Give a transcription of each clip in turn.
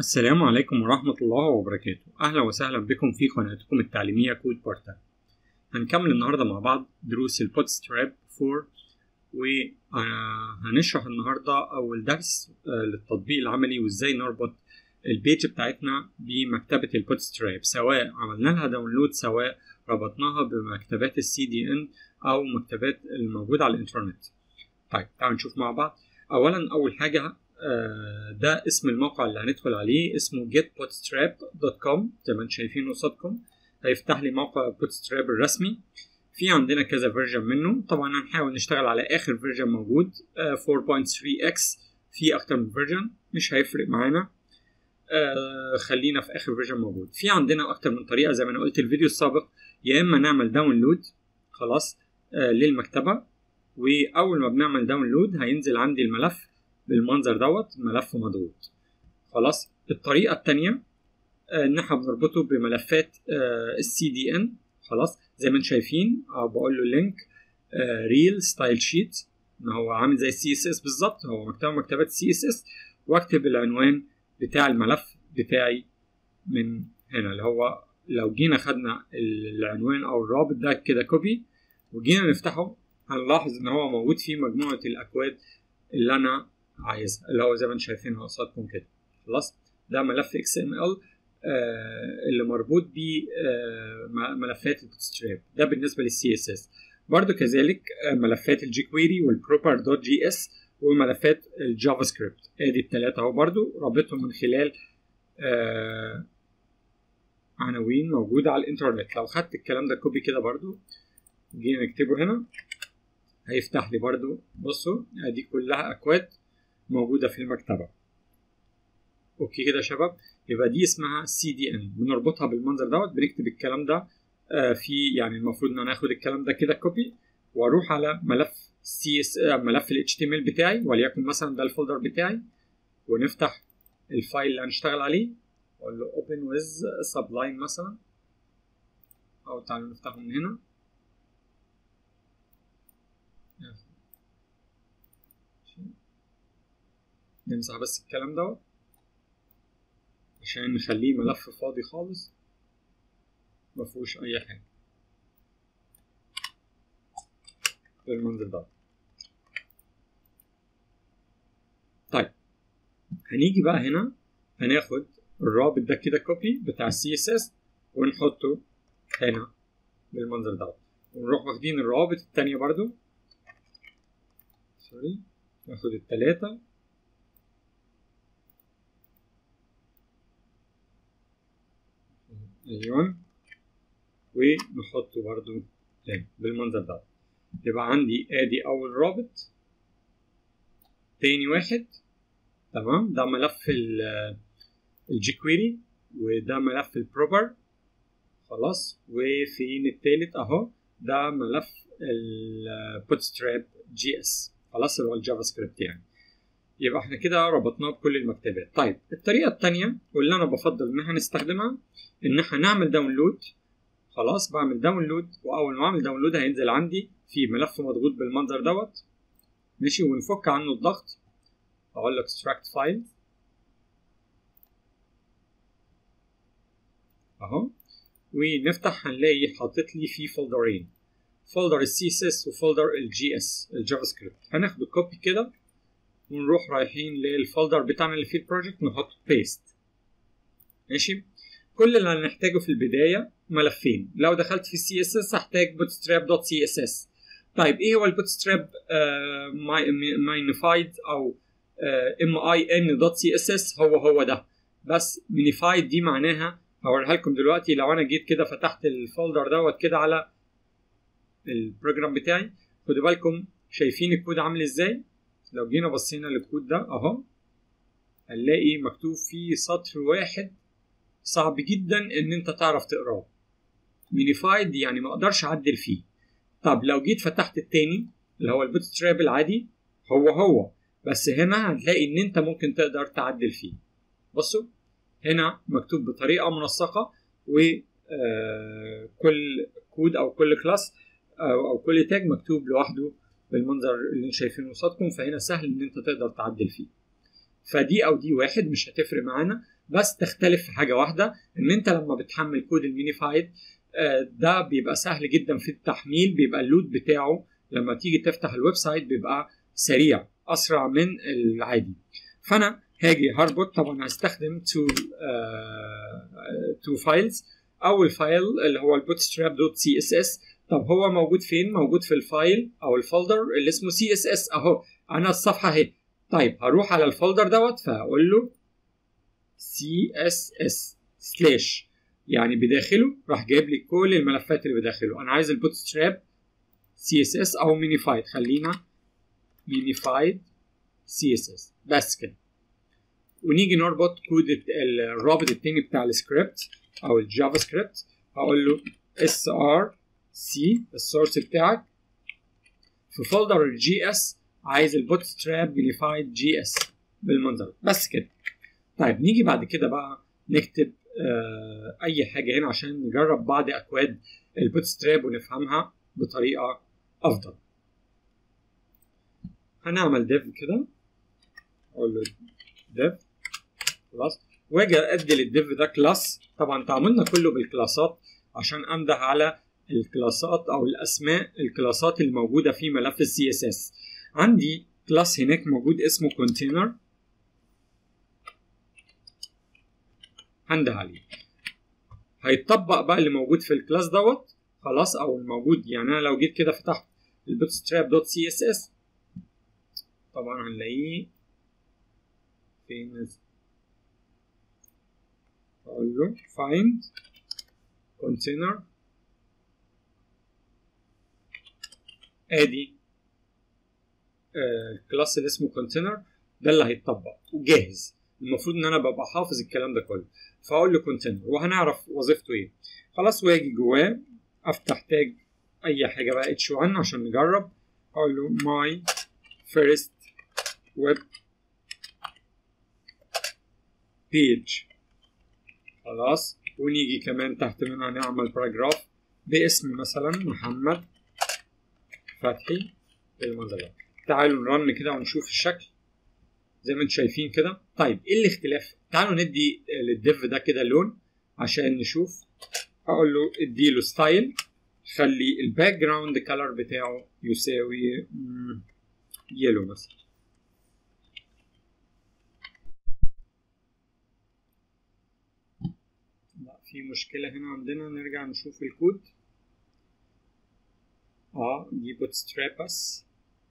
السلام عليكم ورحمة الله وبركاته أهلا وسهلا بكم في قناتكم التعليمية كود بورتال هنكمل النهاردة مع بعض دروس البوت ستراب 4 وهنشرح النهاردة أول درس للتطبيق العملي وإزاي نربط البيج بتاعتنا بمكتبة البوت ستراب سواء عملنا لها داونلود سواء ربطناها بمكتبات السي دي ان أو مكتبات الموجودة على الإنترنت طيب تعالوا نشوف مع بعض أولا أول حاجة ده اسم الموقع اللي هندخل عليه اسمه getbootstrap.com زي ما انتم شايفين قصادكم هيفتح لي موقع بوتستراب الرسمي في عندنا كذا فيرجن منه طبعا هنحاول نشتغل على اخر فيرجن موجود 4.3x في اكتر من فيرجن مش هيفرق معانا خلينا في اخر فيرجن موجود في عندنا اكتر من طريقه زي ما انا قلت الفيديو السابق يا اما نعمل داونلود خلاص للمكتبه واول ما بنعمل داونلود هينزل عندي الملف بالمنظر دوت ملف مضغوط خلاص الطريقة التانية ان احنا بنربطه بملفات السي دي ان خلاص زي ما انتم شايفين او بقول له لينك ريل ستايل شيت ان هو عامل زي السي اس اس بالظبط هو مكتبه مكتبات سي اس اس واكتب العنوان بتاع الملف بتاعي من هنا اللي هو لو جينا خدنا العنوان او الرابط ده كده كوبي وجينا نفتحه هنلاحظ ان هو موجود فيه مجموعة الاكواد اللي انا عايزها اللي هو زي ما انتم شايفينها قصادكم كده خلاص ده ملف اكس ام ال اللي مربوط ب آه ملفات البوتستراب ده بالنسبه للسي اس اس برضو كذلك آه ملفات الجي كويري والبروبر دوت جي اس وملفات الجافا سكريبت ادي الثلاثه اهو برضو رابطهم من خلال آه عناوين موجوده على الانترنت لو خدت الكلام ده كوبي كده برضو جينا نكتبه هنا هيفتح لي برضو بصوا ادي كلها اكواد موجوده في المكتبه اوكي كده يا شباب يبقى دي اسمها سي دي ان بنربطها بالمنظر دوت بنكتب الكلام ده آه في يعني المفروض ان انا اخد الكلام ده كده كوبي واروح على ملف سي اس ملف ال HTML بتاعي وليكن مثلا ده الفولدر بتاعي ونفتح الفايل اللي هنشتغل عليه اقول له open with sublime مثلا او تعالوا نفتحه من هنا نمسح بس الكلام دوت عشان نخليه ملف فاضي خالص مفهوش اي حاجة بالمنظر ده طيب هنيجي بقى هنا هناخد الرابط ده كده كوبي بتاع السي اس اس ونحطه هنا بالمنظر ده ونروح واخدين الروابط التانية برضو سوري ناخد التلاتة ايوه ونحطه برضو تاني بالمنظر ده يبقى عندي ادي اول رابط تاني واحد تمام ده ملف الجي كويري وده ملف البروبر خلاص وفين التالت اهو ده ملف البوتستراب جي اس خلاص اللي هو الجافا سكريبت يعني يبقى احنا كده ربطناه بكل المكتبات طيب الطريقه الثانيه واللي انا بفضل ان احنا نستخدمها ان احنا نعمل داونلود خلاص بعمل داونلود واول ما اعمل داونلود هينزل عندي في ملف مضغوط بالمنظر دوت ماشي ونفك عنه الضغط اقول له extract file اهو ونفتح هنلاقي حاطط لي فيه فولدرين فولدر السي اس اس وفولدر الجي اس الجافا سكريبت هناخده كوبي كده ونروح رايحين للفولدر بتاعنا اللي فيه البروجكت نحط بيست ماشي كل اللي هنحتاجه في البدايه ملفين لو دخلت في السي اس اس هحتاج bootstrap دوت سي اس اس طيب ايه هو البوتستراب ماينيفايد او ام اي ان دوت سي اس اس هو هو ده بس مينيفايد دي معناها هوريها لكم دلوقتي لو انا جيت كده فتحت الفولدر دوت كده على البروجرام بتاعي خدوا بالكم شايفين الكود عامل ازاي لو جينا بصينا للكود ده اهو هنلاقي مكتوب فيه سطر واحد صعب جدا ان انت تعرف تقراه مينيفايد يعني ما اقدرش اعدل فيه طب لو جيت فتحت التاني اللي هو البوتستراب العادي هو هو بس هنا هتلاقي ان انت ممكن تقدر تعدل فيه بصوا هنا مكتوب بطريقه منسقه وكل كود او كل كلاس او كل تاج مكتوب لوحده بالمنظر اللي انتم شايفينه قصادكم فهنا سهل ان انت تقدر تعدل فيه فدي او دي واحد مش هتفرق معانا بس تختلف في حاجه واحده ان انت لما بتحمل كود المينيفايد ده بيبقى سهل جدا في التحميل بيبقى اللود بتاعه لما تيجي تفتح الويب سايت بيبقى سريع اسرع من العادي فانا هاجي هربط طبعا هستخدم تو تو فايلز اول فايل اللي هو البوتستراب دوت سي اس اس طب هو موجود فين موجود في الفايل او الفولدر اللي اسمه سي اس اس اهو انا الصفحه اهي طيب هروح على الفولدر دوت فهقول له سي اس اس سلاش يعني بداخله راح جايب لي كل الملفات اللي بداخله انا عايز البوتستراب سي اس اس او مينيفايد خلينا مينيفايد سي اس اس بس كده ونيجي نربط كود الرابط التاني بتاع السكريبت او الجافا سكريبت هقول له اس ار سي السورس بتاعك في فولدر الجي اس عايز البوت ستراب مينيفايد جي اس بالمنظر بس كده طيب نيجي بعد كده بقى نكتب آه اي حاجه هنا عشان نجرب بعض اكواد البوت ستراب ونفهمها بطريقه افضل هنعمل ديف كده اقول له ديف خلاص واجي ادي للديف ده كلاس طبعا تعاملنا كله بالكلاسات عشان انده على الكلاسات او الاسماء الكلاسات الموجوده في ملف السي اس اس عندي كلاس هناك موجود اسمه كونتينر هنده عليه هيتطبق بقى اللي موجود في الكلاس دوت خلاص او الموجود يعني انا لو جيت كده فتحت البوتستراب دوت سي اس اس طبعا هنلاقيه فين اقول له find container ادي الكلاس اللي اسمه container ده اللي هيتطبق وجاهز المفروض ان انا ببقى حافظ الكلام ده كله فاقول له container وهنعرف وظيفته ايه خلاص واجي جواه افتح تاج اي حاجه بقى h1 عشان نجرب اقول له my first web page خلاص ونيجي كمان تحت منها نعمل باراجراف باسم مثلا محمد فتحي بالمنظر ده تعالوا نرن كده ونشوف الشكل زي ما انتم شايفين كده طيب ايه الاختلاف تعالوا ندي للديف ده كده لون عشان نشوف هقول له اديله ستايل خلي الباك جراوند كلر بتاعه يساوي يلو مثلا في مشكلة هنا عندنا نرجع نشوف الكود اه دي بوت ستراب بس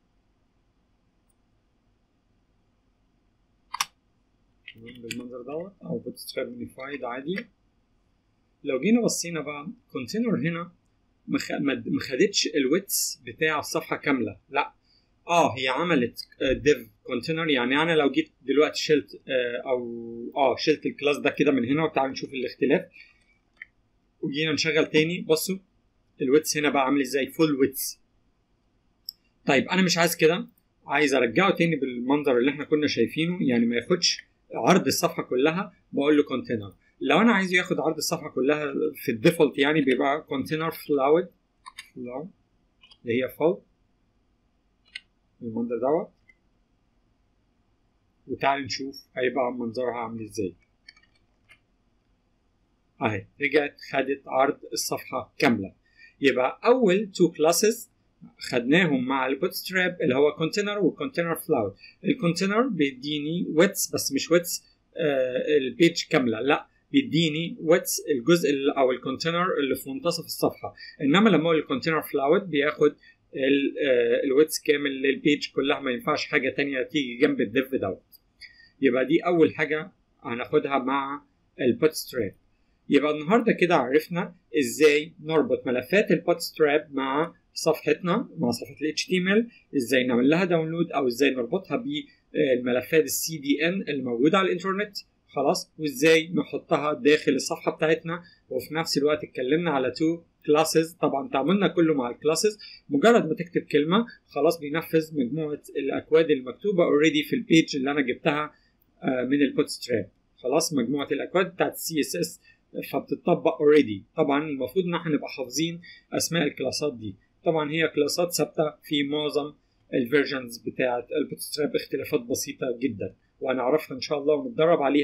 بالمنظر دوت او بوت ستراب مونيفايد عادي لو جينا بصينا بقى كونتينر هنا ما خدتش الويتس بتاع الصفحة كاملة لا اه هي عملت ديف كونتينر يعني انا لو جيت دلوقتي شلت آه او اه شلت الكلاس ده كده من هنا وتعالوا نشوف الاختلاف وجينا نشغل تاني بصوا الويتس هنا بقى عامل ازاي فول ويتس طيب انا مش عايز كده عايز ارجعه تاني بالمنظر اللي احنا كنا شايفينه يعني ما ياخدش عرض الصفحه كلها بقول له كونتينر لو انا عايزه ياخد عرض الصفحه كلها في الديفولت يعني بيبقى كونتينر فلاود فلاود اللي هي فول المنظر دوت وتعال نشوف هيبقى منظرها عامل ازاي اهي رجعت خدت عرض الصفحه كامله يبقى اول تو كلاسز خدناهم مع البوتستراب اللي هو كونتينر والكونتينر فلاود الكونتينر بيديني ويتس بس مش ويتس آه البيج كامله لا بيديني ويتس الجزء او الكونتينر اللي في منتصف الصفحه انما لما اقول الكونتينر فلاود بياخد الويتس كامل للبيج كلها ما ينفعش حاجه تانية تيجي جنب الديف دوت يبقى دي اول حاجه هناخدها مع البوتستراب يبقى النهارده كده عرفنا ازاي نربط ملفات البوتستراب مع صفحتنا مع صفحه ال HTML ازاي نعمل لها داونلود او ازاي نربطها بالملفات السي دي ان اللي موجوده على الانترنت خلاص وازاي نحطها داخل الصفحه بتاعتنا وفي نفس الوقت اتكلمنا على تو كلاسز طبعا تعاملنا كله مع الكلاسز مجرد ما تكتب كلمه خلاص بينفذ مجموعه الاكواد المكتوبه اوريدي في البيج اللي انا جبتها من البوتستراب خلاص مجموعه الاكواد بتاعت السي اس اس فبتطبق اوريدي طبعا المفروض ان احنا نبقى حافظين اسماء الكلاسات دي طبعا هي كلاسات ثابته في معظم الفيرجنز بتاعه البوتستراب اختلافات بسيطه جدا وهنعرفها ان شاء الله ونتدرب عليها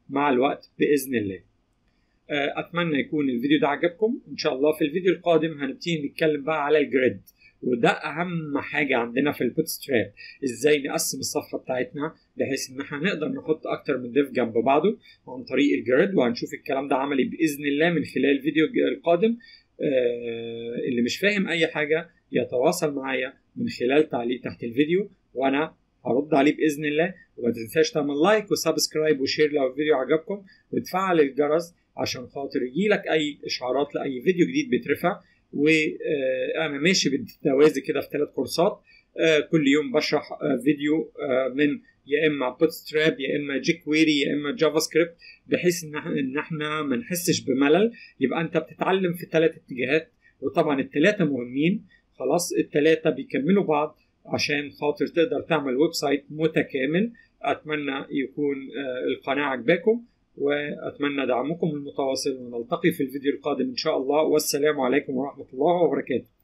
مع الوقت باذن الله اتمنى يكون الفيديو ده عجبكم ان شاء الله في الفيديو القادم هنبتدي نتكلم بقى على الجريد وده اهم حاجه عندنا في البوت ستراب ازاي نقسم الصفحه بتاعتنا بحيث ان احنا نقدر نحط اكتر من ديف جنب بعضه عن طريق الجريد وهنشوف الكلام ده عملي باذن الله من خلال الفيديو القادم آه اللي مش فاهم اي حاجه يتواصل معايا من خلال تعليق تحت الفيديو وانا هرد عليه باذن الله وما تنساش تعمل لايك وسبسكرايب وشير لو الفيديو عجبكم وتفعل الجرس عشان خاطر يجيلك اي اشعارات لاي فيديو جديد بيترفع وانا ماشي بالتوازي كده في ثلاث كورسات كل يوم بشرح فيديو من يا اما بوت ستراب يا اما جي كويري يا اما جافا سكريبت بحيث ان ان احنا ما نحسش بملل يبقى انت بتتعلم في ثلاث اتجاهات وطبعا الثلاثه مهمين خلاص الثلاثه بيكملوا بعض عشان خاطر تقدر تعمل ويب سايت متكامل اتمنى يكون القناه عجباكم واتمنى دعمكم المتواصل ونلتقي في الفيديو القادم ان شاء الله والسلام عليكم ورحمه الله وبركاته